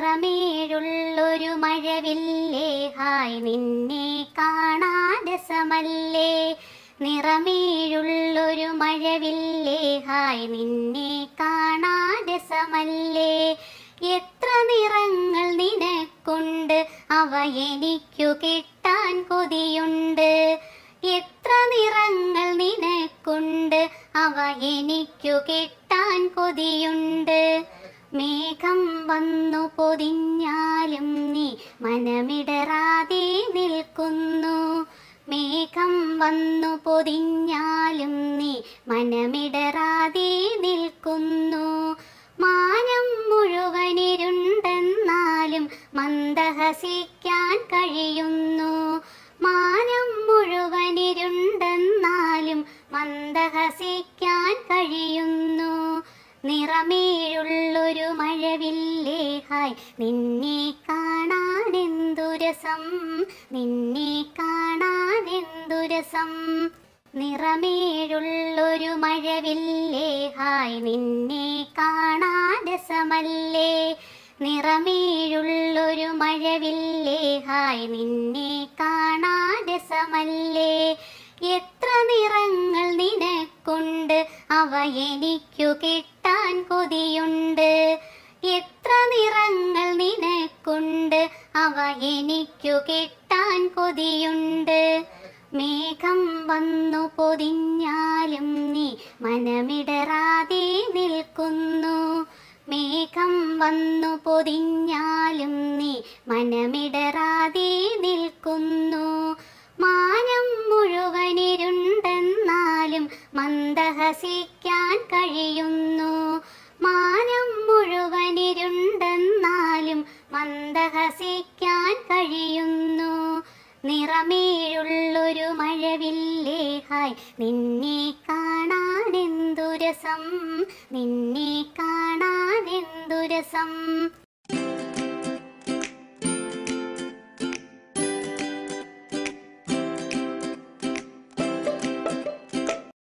നിറമേഴുള്ളൊരു മഴവില്ലേ hi നിന്നെ കാണാൻ രസമല്ലേ നിറമേഴുള്ളൊരു മഴവില്ലേ ഹായ് നിന്നെ കാണാൻ രസമല്ലേ എത്ര നിറങ്ങൾ നിനക്കുണ്ട് അവ എനിക്കു കിട്ടാൻ കൊതിയുണ്ട് എത്ര നിറങ്ങൾ നിനക്കുണ്ട് അവ എനിക്കു കിട്ടാൻ കൊതിയുണ്ട് മേഘം വന്നു പൊതിഞ്ഞാലും നീ മനമിടറാതെ നിൽക്കുന്നു മേഘം വന്നു പൊതിഞ്ഞാലും നീ മനമിടറാതെ നിൽക്കുന്നു മാനം മുഴുവനിരുണ്ടെന്നാലും മന്ദഹസിക്കാൻ കഴിയുന്നു മാനം മുഴുവനിരുണ്ടെന്നാലും മന്ദഹസിക്കാൻ കഴിയുന്നു നിറമേഴുള്ളൊരു മഴവില്ലേ ഹായ് നിന്നെ കാണാൻ എന്തു രസം നിന്നെ കാണാൻ എന്തു രസം നിറമേഴുള്ളൊരു മഴവില്ലേ ഹായ് നിന്നെ കാണാൻ രസമല്ലേ നിറമേഴുള്ളൊരു മഴവില്ലേ ഹായ് നിന്നെ കാണാൻ രസമല്ലേ എത്ര നിറങ്ങൾ നിനക്കുണ്ട് അവ എനിക്കു കിട്ടാൻ കൊതിയുണ്ട് എത്ര നിറങ്ങൾ നിനക്കുണ്ട് അവ എനിക്കു കിട്ടാൻ കൊതിയുണ്ട് മേഘം വന്നു പൊതിഞ്ഞാലും നീ മനമിടറാതെ നിൽക്കുന്നു മേഘം വന്നു പൊതിഞ്ഞാലും നീ മനമിടറാതെ നിൽക്കുന്നു മാനം മുഴുവനിരുണ്ടെന്നാലും മന്ദഹസിക്കാൻ കഴിയുന്നു മാനം മുഴുവനിരുണ്ടെന്നാലും മന്ദഹസിക്കാൻ കഴിയുന്നു നിറമേഴുള്ളൊരു മഴവില്ലേ ഹായ് നിന്നെ കാണാൻ എന്തു രസം നിന്നെ കാണാൻ എന്തു രസം